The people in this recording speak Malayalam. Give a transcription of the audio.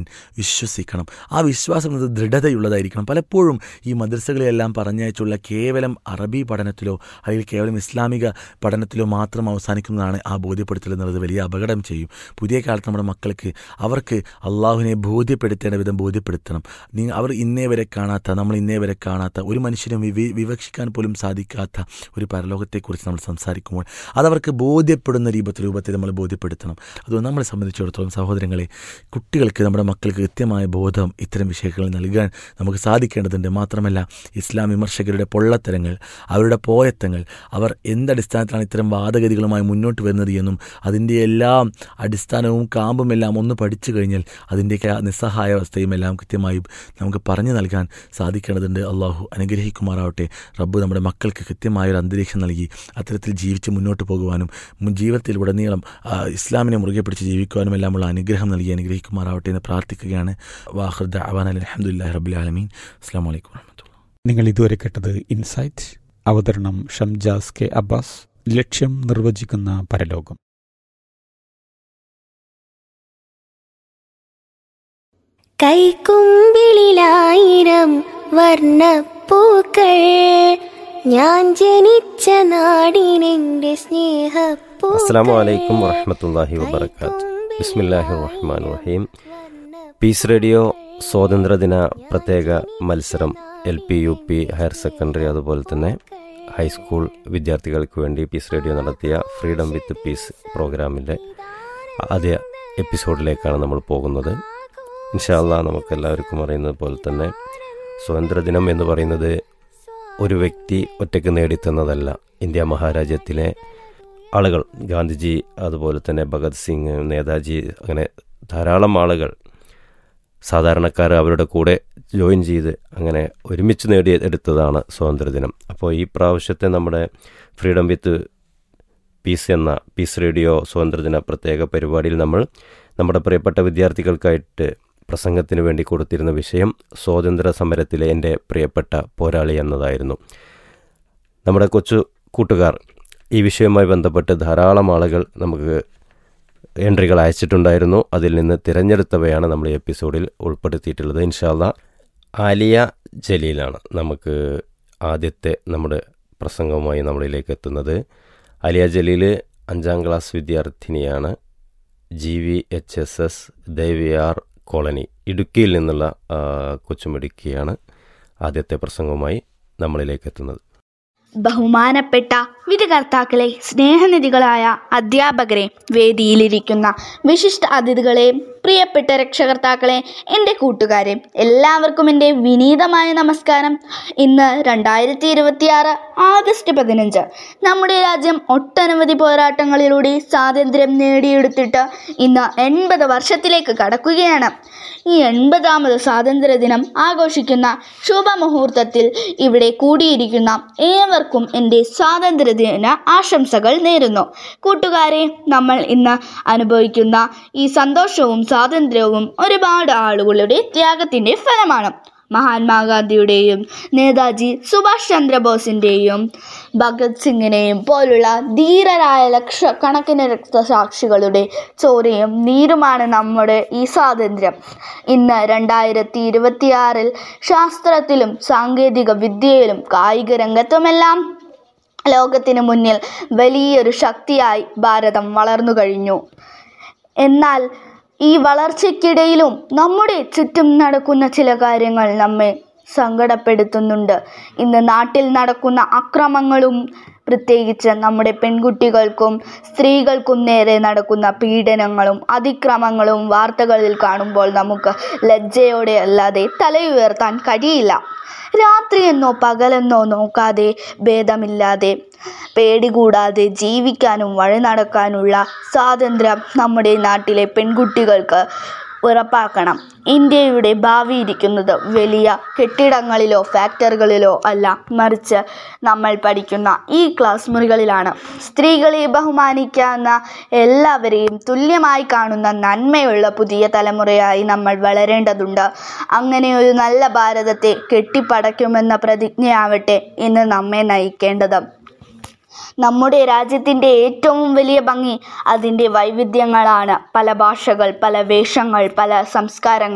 വിശ്വസിക്കണം ആ വിശ്വാസം എന്നത് ദൃഢതയുള്ളതായിരിക്കണം പലപ്പോഴും ഈ മദ്രസകളെല്ലാം പറഞ്ഞയച്ചുള്ള കേവലം അറബി പഠനത്തിലോ അല്ലെങ്കിൽ കേവലം ഇസ്ലാമിക പഠനത്തിലോ മാത്രം അവസാനിക്കുന്നതാണ് ആ ബോധ്യപ്പെടുത്തൽ എന്നുള്ളത് വലിയ അപകടം ചെയ്യും പുതിയ കാലത്ത് നമ്മുടെ മക്കൾക്ക് അവർക്ക് അള്ളാഹുവിനെ ബോധ്യപ്പെടുത്തേണ്ട വിധം ബോധ്യപ്പെടുത്തണം നീ അവർ ഇന്നേ വരെ കാണാത്ത നമ്മൾ ഇന്നേ വരെ കാണാത്ത ഒരു മനുഷ്യനും വിവി വിവക്ഷിക്കാൻ പോലും സാധിക്കാത്ത ഒരു പരലോകത്തെക്കുറിച്ച് നമ്മൾ സംസാരിക്കുമ്പോൾ അതവർക്ക് ബോധ്യപ്പെടുന്ന രൂപത്തിൽ രൂപത്തിൽ നമ്മൾ ബോധ്യപ്പെടുത്തണം അതുകൊണ്ട് നമ്മളെ സംബന്ധിച്ചിടത്തോളം സഹോദരങ്ങളെ കുട്ടികൾക്ക് നമ്മുടെ മക്കൾക്ക് കൃത്യമായ ബോധം ഇത്തരം വിഷയങ്ങളിൽ നൽകാൻ നമുക്ക് സാധിക്കേണ്ടതുണ്ട് മാത്രമല്ല ഇസ്ലാം വിമർശകരുടെ പൊള്ളത്തരങ്ങൾ അവരുടെ പോയത്തങ്ങൾ അവർ എന്തടിസ്ഥാനത്തിലാണ് ഇത്തരം വാദഗതികളുമായി മുന്നോട്ട് വരുന്നത് എന്നും അതിൻ്റെ എല്ലാം അടിസ്ഥാനവും കാമ്പും എല്ലാം ഒന്ന് പഠിച്ചു കഴിഞ്ഞാൽ അതിൻ്റെയൊക്കെ ആ നിസ്സഹായ അവസ്ഥയും എല്ലാം കൃത്യമായി നമുക്ക് പറഞ്ഞു നൽകാൻ സാധിക്കേണ്ടതുണ്ട് അള്ളാഹു അനുഗ്രഹിക്കുമാറാവട്ടെ റബ്ബ് നമ്മുടെ മക്കൾക്ക് കൃത്യമായൊരു അന്തരീക്ഷം നൽകി അത്തരത്തിൽ ജീവിച്ച് മുന്നോട്ട് പോകുവാനും മുൻ ജീവിതത്തിൽ ഉടനീളം ആ, ഇസ്ലാമിനെ മുറുകെ പിടിച്ച് ജീവിക്കുവാനും എല്ലാമുള്ള അനുഗ്രഹം നൽകി അനുഗ്രഹിക്കുമാറാവട്ടെ എന്ന് പ്രാർത്ഥിക്കുകയാണ് വാഹൃദ് അവാൻ അലഹമുല്ലാ റബ്ബുൽ ആലമീൻ അസ്സാം വലൈക്കും വാഹമത്തുള്ള നിങ്ങൾ ഇതുവരെ കേട്ടത് ഇൻസൈറ്റ് അവതരണം ഷംജാസ് കെ അബ്ബാസ് ലക്ഷ്യം നിർവചിക്കുന്ന പരലോകം കൈക്കുമ്പിളിലായിരം വർണ്ണപ്പൂക്കൾ ഞാൻ ജനിച്ച നാടിനെന്റെ സ്നേഹപ്പൂ അസ്സാം വലൈക്കും വറഹമത്തല്ലാഹി വബർക്കാത്ത് ബിസ്മില്ലാഹി റഹ്മാൻ റഹീം പീസ് റേഡിയോ സ്വാതന്ത്ര്യദിന പ്രത്യേക മത്സരം L P U P higher secondary അതുപോലെ തന്നെ ഹൈസ്കൂൾ വിദ്യാർത്ഥികൾക്ക് വേണ്ടി പീസ് റേഡിയോ നടത്തിയ ഫ്രീഡം വിത്ത് പീസ് പ്രോഗ്രാമിൻ്റെ ആദ്യ എപ്പിസോഡിലേക്കാണ് നമ്മൾ പോകുന്നത് ഇൻഷാല്ല നമുക്ക് എല്ലാവർക്കും അറിയുന്നത് പോലെ തന്നെ സ്വാതന്ത്ര്യദിനം എന്ന് പറയുന്നത് ഒരു വ്യക്തി ഒറ്റയ്ക്ക് നേടിത്തന്നതല്ല ഇന്ത്യ മഹാരാജ്യത്തിലെ ആളുകൾ ഗാന്ധിജി അതുപോലെ തന്നെ ഭഗത് സിംഗ് നേതാജി അങ്ങനെ ധാരാളം ആളുകൾ സാധാരണക്കാർ അവരുടെ കൂടെ ജോയിൻ ചെയ്ത് അങ്ങനെ ഒരുമിച്ച് നേടിയെടുത്തതാണ് സ്വാതന്ത്ര്യദിനം അപ്പോൾ ഈ പ്രാവശ്യത്തെ നമ്മുടെ ഫ്രീഡം വിത്ത് പീസ് എന്ന പീസ് റേഡിയോ സ്വാതന്ത്ര്യദിന പ്രത്യേക പരിപാടിയിൽ നമ്മൾ നമ്മുടെ പ്രിയപ്പെട്ട വിദ്യാർത്ഥികൾക്കായിട്ട് പ്രസംഗത്തിന് വേണ്ടി കൊടുത്തിരുന്ന വിഷയം സ്വാതന്ത്ര്യ സമരത്തിലെ എൻ്റെ പ്രിയപ്പെട്ട പോരാളി എന്നതായിരുന്നു നമ്മുടെ കൊച്ചു കൂട്ടുകാർ ഈ വിഷയവുമായി ബന്ധപ്പെട്ട് ധാരാളം ആളുകൾ നമുക്ക് എൻട്രികൾ അയച്ചിട്ടുണ്ടായിരുന്നു അതിൽ നിന്ന് തിരഞ്ഞെടുത്തവയാണ് നമ്മൾ ഈ എപ്പിസോഡിൽ ഉൾപ്പെടുത്തിയിട്ടുള്ളത് ഇൻഷാല്ല ആലിയ ജലീലാണ് നമുക്ക് ആദ്യത്തെ നമ്മുടെ പ്രസംഗവുമായി നമ്മളിലേക്ക് എത്തുന്നത് ആലിയ ജലീൽ അഞ്ചാം ക്ലാസ് വിദ്യാർത്ഥിനിയാണ് G V H S S Deviyar colony ഇടുക്കിയിൽ നിന്നുള്ള ആ, കൊച്ചുമിടുക്കിയാണ് ആദ്യത്തെ പ്രസംഗവുമായി നമ്മളിലേക്ക് എത്തുന്നത് ബഹുമാനപ്പെട്ട വിധികർത്താക്കളെ സ്നേഹനിധികളായ അധ്യാപകരെ വേദിയിലിരിക്കുന്ന വിശിഷ്ട അതിഥികളെ പ്രിയപ്പെട്ട രക്ഷകർത്താക്കളെ എൻ്റെ കൂട്ടുകാരെ എല്ലാവർക്കും എൻ്റെ വിനീതമായ നമസ്കാരം ഇന്ന് രണ്ടായിരത്തി ഇരുപത്തിയാറ് ആഗസ്റ്റ് പതിനഞ്ച് നമ്മുടെ രാജ്യം ഒട്ടനവധി പോരാട്ടങ്ങളിലൂടെ സ്വാതന്ത്ര്യം നേടിയെടുത്തിട്ട് ഇന്ന് എൺപത് വർഷത്തിലേക്ക് കടക്കുകയാണ് ഈ എൺപതാമത് സ്വാതന്ത്ര്യ ദിനം ആഘോഷിക്കുന്ന ശുഭമുഹൂർത്തത്തിൽ ഇവിടെ കൂടിയിരിക്കുന്ന ഏവർക്കും എൻ്റെ സ്വാതന്ത്ര്യദിന ആശംസകൾ നേരുന്നു കൂട്ടുകാരെ നമ്മൾ ഇന്ന് അനുഭവിക്കുന്ന ഈ സന്തോഷവും സ്വാതന്ത്ര്യവും ഒരുപാട് ആളുകളുടെ ത്യാഗത്തിൻ്റെ ഫലമാണ് മഹാത്മാഗാന്ധിയുടെയും നേതാജി സുഭാഷ് ചന്ദ്രബോസിൻ്റെയും ഭഗത് സിംഗിനെയും പോലുള്ള ധീരരായ ലക്ഷക്കണക്കിന് രക്തസാക്ഷികളുടെ ചോരയും നീരുമാണ് നമ്മുടെ ഈ സ്വാതന്ത്ര്യം ഇന്ന് രണ്ടായിരത്തി ഇരുപത്തിയാറിൽ ശാസ്ത്രത്തിലും സാങ്കേതിക വിദ്യയിലും കായിക രംഗത്തുമെല്ലാം ലോകത്തിന് മുന്നിൽ വലിയൊരു ശക്തിയായി ഭാരതം വളർന്നു കഴിഞ്ഞു എന്നാൽ ഈ വളർച്ചയ്ക്കിടയിലും നമ്മുടെ ചുറ്റും നടക്കുന്ന ചില കാര്യങ്ങൾ നമ്മെ സങ്കടപ്പെടുത്തുന്നുണ്ട് ഇന്ന് നാട്ടിൽ നടക്കുന്ന അക്രമങ്ങളും പ്രത്യേകിച്ച് നമ്മുടെ പെൺകുട്ടികൾക്കും സ്ത്രീകൾക്കും നേരെ നടക്കുന്ന പീഡനങ്ങളും അതിക്രമങ്ങളും വാർത്തകളിൽ കാണുമ്പോൾ നമുക്ക് ലജ്ജയോടെ അല്ലാതെ തലയുയർത്താൻ കഴിയില്ല രാത്രിയെന്നോ പകലെന്നോ നോക്കാതെ ഭേദമില്ലാതെ പേടി കൂടാതെ ജീവിക്കാനും വഴി നടക്കാനുള്ള സ്വാതന്ത്ര്യം നമ്മുടെ നാട്ടിലെ പെൺകുട്ടികൾക്ക് ഉറപ്പാക്കണം ഇന്ത്യയുടെ ഭാവി ഇരിക്കുന്നത് വലിയ കെട്ടിടങ്ങളിലോ ഫാക്ടറികളിലോ അല്ല മറിച്ച് നമ്മൾ പഠിക്കുന്ന ഈ ക്ലാസ് മുറികളിലാണ് സ്ത്രീകളെ ബഹുമാനിക്കാവുന്ന എല്ലാവരെയും തുല്യമായി കാണുന്ന നന്മയുള്ള പുതിയ തലമുറയായി നമ്മൾ വളരേണ്ടതുണ്ട് അങ്ങനെ ഒരു നല്ല ഭാരതത്തെ കെട്ടിപ്പടയ്ക്കുമെന്ന പ്രതിജ്ഞയാവട്ടെ ഇന്ന് നമ്മെ നയിക്കേണ്ടത് നമ്മുടെ രാജ്യത്തിൻ്റെ ഏറ്റവും വലിയ ഭംഗി അതിൻ്റെ വൈവിധ്യങ്ങളാണ് പല ഭാഷകൾ പല വേഷങ്ങൾ പല സംസ്കാരങ്ങൾ